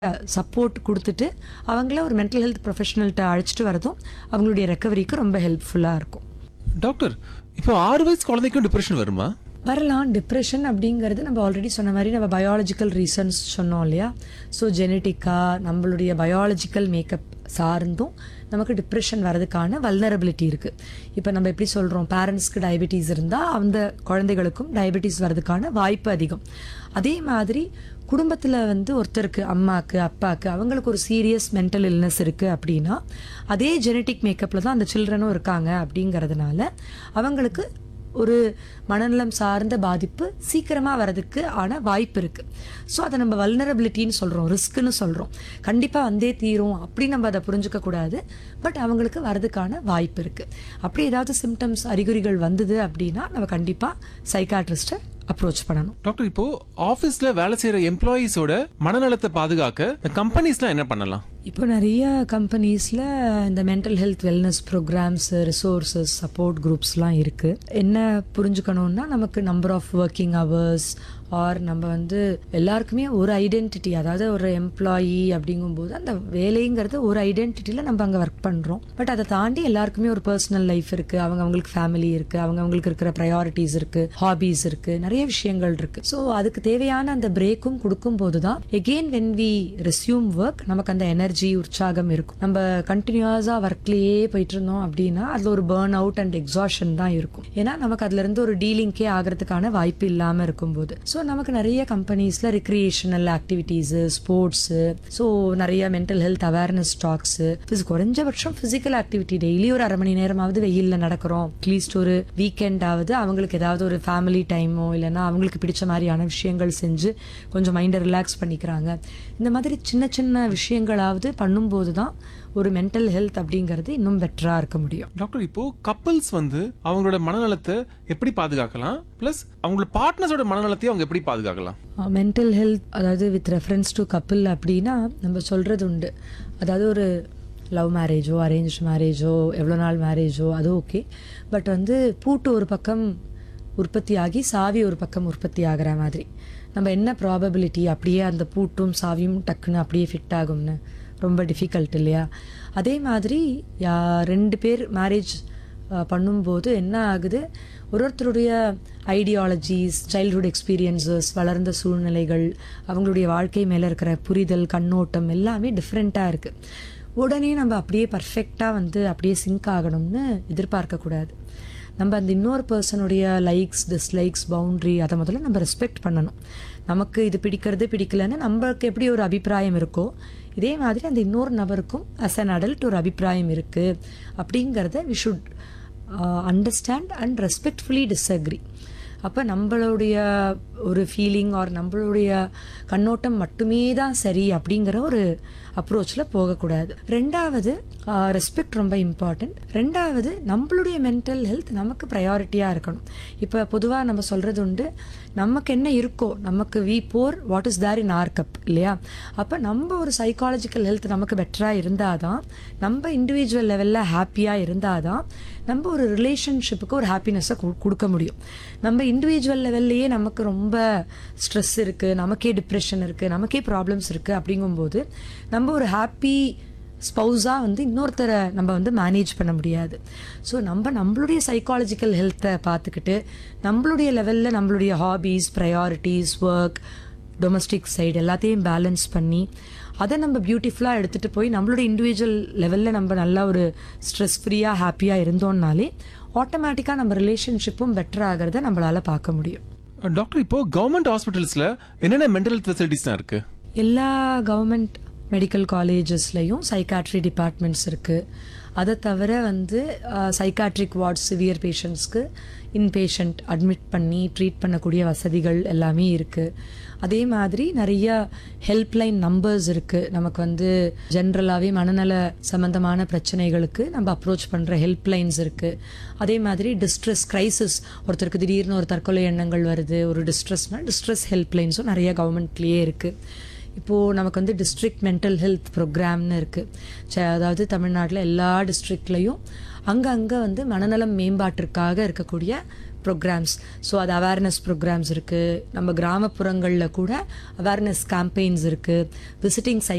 support கொடுத்துட்டு அவங்கள ஒரு மென்டல் ஹெல்த் ப்ரொஃபஷனல்கிட்ட அழைச்சிட்டு வரதும் அவங்களுடைய ரெக்கவரிக்கு ரொம்ப ஹெல்ப்ஃபுல்லாக இருக்கும் டாக்டர் இப்போ ஆறு வயசு குழந்தைக்கும் டிப்ரெஷன் வருமா வரலாம் டிப்ரெஷன் அப்படிங்கிறது நம்ம ஆல்ரெடி சொன்ன மாதிரி நம்ம பயாலஜிக்கல் ரீசன்ஸ் சொன்னோம் இல்லையா ஸோ ஜெனட்டிக்காக நம்மளுடைய பயாலஜிக்கல் மேக்கப் சார்ந்தும் நமக்கு டிப்ரெஷன் வரதுக்கான வல்னரபிலிட்டி இருக்குது இப்போ நம்ம எப்படி சொல்கிறோம் பேரண்ட்ஸ்க்கு டயபெட்டிஸ் இருந்தால் அந்த குழந்தைகளுக்கும் டயபெட்டிஸ் வரதுக்கான வாய்ப்பு அதிகம் அதே மாதிரி குடும்பத்தில் வந்து ஒருத்தருக்கு அம்மாக்கு அப்பாக்கு அவங்களுக்கு ஒரு சீரியஸ் மென்டல் இல்னஸ் இருக்குது அப்படின்னா அதே ஜெனட்டிக் மேக்கப்பில் தான் அந்த சில்ட்ரனும் இருக்காங்க அப்படிங்கிறதுனால அவங்களுக்கு ஒரு மனநலம் சார்ந்த பாதிப்பு சீக்கிரமாக வரதுக்கு ஆன வாய்ப்பு இருக்குது ஸோ அதை நம்ம வல்னரபிலிட்டின்னு சொல்கிறோம் ரிஸ்க்குன்னு சொல்கிறோம் கண்டிப்பாக வந்தே தீரும் அப்படி நம்ம அதை புரிஞ்சுக்க கூடாது பட் அவங்களுக்கு வரதுக்கான வாய்ப்பு இருக்குது அப்படி ஏதாவது சிம்டம்ஸ் அறிகுறிகள் வந்தது அப்படின்னா நம்ம கண்டிப்பாக சைக்காட்ரிஸ்ட்டை அப்ரோச் பண்ணணும் டாக்டர் இப்போ ஆபீஸ்ல வேலை செய்யற எம்ப்ளாயீஸோட மனநலத்தை பாதுகாக்க கம்பெனிஸ்லாம் என்ன பண்ணலாம் இப்போ நிறைய கம்பெனிஸில் இந்த mental health wellness programmes resources support குரூப்ஸ்லாம் இருக்குது என்ன புரிஞ்சுக்கணுன்னா நமக்கு number of working hours are நம்ம வந்து எல்லாருக்குமே ஒரு ஐடென்டிட்டி அதாவது ஒரு எம்ப்ளாயி அப்படிங்கும்போது அந்த வேலைங்கிறது ஒரு ஐடென்டிட்டியில் நம்ம அங்கே ஒர்க் பண்ணுறோம் பட் அதை தாண்டி எல்லாருக்குமே ஒரு பர்சனல் லைஃப் இருக்குது அவங்க அவங்களுக்கு ஃபேமிலி இருக்குது அவங்க அவங்களுக்கு இருக்கிற ப்ரையாரிட்டிஸ் இருக்குது ஹாபீஸ் இருக்குது நிறைய விஷயங்கள் இருக்குது ஸோ அதுக்கு தேவையான அந்த பிரேக்கும் கொடுக்கும்போது தான் again when we resume work நமக்கு அந்த எனர்ஜி உற்சாகம் இருக்கும் நம்ம கண்டினியூஸாக ஒர்க்லேயே போயிட்டு இருந்தோம் அப்படின்னா அதில் ஒரு பேர்ன் அவுட் அண்ட் எக்ஸாஷன் தான் இருக்கும் ஏன்னா நமக்கு அதுல இருந்து ஒரு டீலிங்கே ஆகிறதுக்கான வாய்ப்பு இல்லாமல் இருக்கும்போது ஸோ நமக்கு நிறைய கம்பெனிஸில் ரிக்ரியேஷனல் ஆக்டிவிட்டீஸு ஸ்போர்ட்ஸு ஸோ நிறைய மென்டல் ஹெல்த் அவேர்னஸ் டாக்ஸு குறைஞ்சபட்சம் ஃபிசிக்கல் ஆக்டிவிட்டி டெய்லி ஒரு அரை மணி நேரமாவது வெயிலில் நடக்கிறோம் அட்லீஸ்ட் ஒரு வீக்கெண்டாவது அவங்களுக்கு ஏதாவது ஒரு ஃபேமிலி டைமோ இல்லைன்னா அவங்களுக்கு பிடிச்ச மாதிரியான விஷயங்கள் செஞ்சு கொஞ்சம் மைண்டை ரிலாக்ஸ் பண்ணிக்கிறாங்க இந்த மாதிரி சின்ன சின்ன விஷயங்களாவது பண்ணும்போது தான் ஒரு மென்டல் ஹெல்த் அப்படிங்கிறது இன்னும் பெட்டராக இருக்க முடியும் டாக்டர் இப்போ கப்பல்ஸ் வந்து அவங்களோட மனநலத்தை எப்படி பாதுகாக்கலாம் பிளஸ் அவங்களோட பார்ட்னர்ஸோட மனநலத்தையும் அவங்க எப்படி பாதுகாக்கலாம் மென்டல் ஹெல்த் அதாவது வித் ரெஃபரன்ஸ் டு கப்பிள் அப்படின்னா நம்ம சொல்கிறது உண்டு அதாவது ஒரு லவ் மேரேஜோ அரேஞ்ச் மேரேஜோ எவ்வளோ நாள் மேரேஜோ அது ஓகே பட் வந்து பூட்டு ஒரு பக்கம் உற்பத்தி ஆகி சாவி ஒரு பக்கம் உற்பத்தி ஆகிற மாதிரி நம்ம என்ன ப்ராபபிலிட்டி அப்படியே அந்த பூட்டும் சாவியும் டக்குன்னு அப்படியே ஃபிட் ஆகும்னு ரொம்ப டிஃபிகல்ட் இல்லையா அதே மாதிரி யா- ரெண்டு பேர் மேரேஜ் பண்ணும்போது என்ன ஆகுது ஒரு ஒருத்தருடைய ஐடியாலஜிஸ் சைல்ட்ஹுட் எக்ஸ்பீரியன்சஸ் வளர்ந்த சூழ்நிலைகள் அவங்களுடைய வாழ்க்கை மேலே இருக்கிற புரிதல் கண்ணோட்டம் எல்லாமே டிஃப்ரெண்ட்டாக இருக்குது உடனே நம்ம அப்படியே பர்ஃபெக்டாக வந்து அப்படியே சிங்க் ஆகணும்னு எதிர்பார்க்கக்கூடாது நம்ம அந்த இன்னொரு பர்சனுடைய லைக்ஸ் டிஸ்லைக்ஸ் பவுண்ட்ரி அதை முதல்ல நம்ம ரெஸ்பெக்ட் பண்ணணும் நமக்கு இது பிடிக்கிறது பிடிக்கலன்னு நம்மளுக்கு எப்படி ஒரு அபிப்பிராயம் இருக்கோ இதே மாதிரி அந்த இன்னொரு நபருக்கும் அஸ் அன் அடல்ட் ஒரு அபிப்பிராயம் இருக்குது அப்படிங்கிறத we should understand and respectfully disagree அப்போ நம்மளுடைய ஒரு ஃபீலிங் ஆர் நம்மளுடைய கண்ணோட்டம் மட்டுமே தான் சரி அப்படிங்கிற ஒரு அப்ரோச்சில் போகக்கூடாது ரெண்டாவது ரெஸ்பெக்ட் ரொம்ப இம்பார்ட்டண்ட் ரெண்டாவது நம்மளுடைய மென்டல் ஹெல்த் நமக்கு ப்ரையாரிட்டியாக இருக்கணும் இப்போ பொதுவாக நம்ம சொல்கிறது உண்டு நமக்கு என்ன இருக்கோ நமக்கு we pour what is there in our cup இல்லையா அப்போ நம்ம ஒரு சைக்காலஜிக்கல் ஹெல்த் நமக்கு பெட்டராக இருந்தால் தான் நம்ம இண்டிவிஜுவல் லெவலில் ஹாப்பியாக இருந்தால் தான் நம்ம ஒரு ரிலேஷன்ஷிப்புக்கு ஒரு ஹாப்பினஸ்ஸை கொடுக்க முடியும் நம்ம இண்டிவிஜுவல் லெவல்லையே நமக்கு ரொம்ப ஸ்ட்ரெஸ் இருக்குது நமக்கே டிப்ரெஷன் இருக்குது நமக்கே ப்ராப்ளம்ஸ் இருக்குது அப்படிங்கும்போது நம்ம ஒரு ஹாப்பி ஸ்பௌஸாக வந்து இன்னொருத்தரை நம்ம வந்து மேனேஜ் பண்ண முடியாது ஸோ நம்ம நம்மளுடைய சைக்காலஜிக்கல் ஹெல்த்தை பார்த்துக்கிட்டு நம்மளுடைய லெவலில் நம்மளுடைய hobbies priorities work domestic side எல்லாத்தையும் பேலன்ஸ் பண்ணி அதை நம்ம பியூட்டிஃபுல்லாக எடுத்துகிட்டு போய் நம்மளோட இண்டிவிஜுவல் லெவலில் நம்ம நல்லா ஒரு ஸ்ட்ரெஸ் ஃப்ரீயாக ஹாப்பியாக இருந்தோம்னாலே ஆட்டோமேட்டிக்காக நம்ம ரிலேஷன்ஷிப்பும் பெட்டர் ஆகிறத நம்மளால் பார்க்க முடியும் டாக்டர் இப்போ கவர்மெண்ட் ஹாஸ்பிட்டல்ஸ்ல என்னென்ன மென்டல் ஹெல்த் ஃபெசிலிட்டிஸ்லாம் இருக்கு எல்லா கவர்மெண்ட் மெடிக்கல் காலேஜஸ்லையும் சைக்காட்ரி டிபார்ட்மெண்ட்ஸ் இருக்குது அதை தவிர வந்து சைக்காட்ரிக் வார்ட் சிவியர் பேஷண்ட்ஸ்க்கு இன்பேஷண்ட் அட்மிட் பண்ணி ட்ரீட் பண்ணக்கூடிய வசதிகள் எல்லாமே இருக்குது அதே மாதிரி நிறைய ஹெல்ப்லைன் நம்பர்ஸ் இருக்குது நமக்கு வந்து ஜென்ரலாகவே மனநல சம்மந்தமான பிரச்சனைகளுக்கு நம்ம அப்ரோச் பண்ணுற ஹெல்ப்லைன்ஸ் இருக்குது அதே மாதிரி டிஸ்ட்ரெஸ் கிரைசிஸ் ஒருத்தருக்கு திடீர்னு ஒரு தற்கொலை எண்ணங்கள் வருது ஒரு டிஸ்ட்ரெஸ்னால் டிஸ்ட்ரெஸ் ஹெல்ப்லைன்ஸும் நிறைய கவர்மெண்ட்லேயே இருக்குது இப்போது நமக்கு வந்து டிஸ்ட்ரிக்ட் மென்டல் ஹெல்த் ப்ரோக்ராம்னு இருக்குது அதாவது தமிழ்நாட்டில் எல்லா டிஸ்ட்ரிக்ட்லேயும் அங்கங்கே வந்து மனநலம் மேம்பாட்டிற்காக இருக்கக்கூடிய ப்ரோக்ராம்ஸ் ஸோ அது அவேர்னஸ் ப்ரோக்ராம்ஸ் இருக்குது நம்ம கிராமப்புறங்களில் கூட அவேர்னஸ் கேம்பெயின்ஸ் இருக்குது விசிட்டிங் சை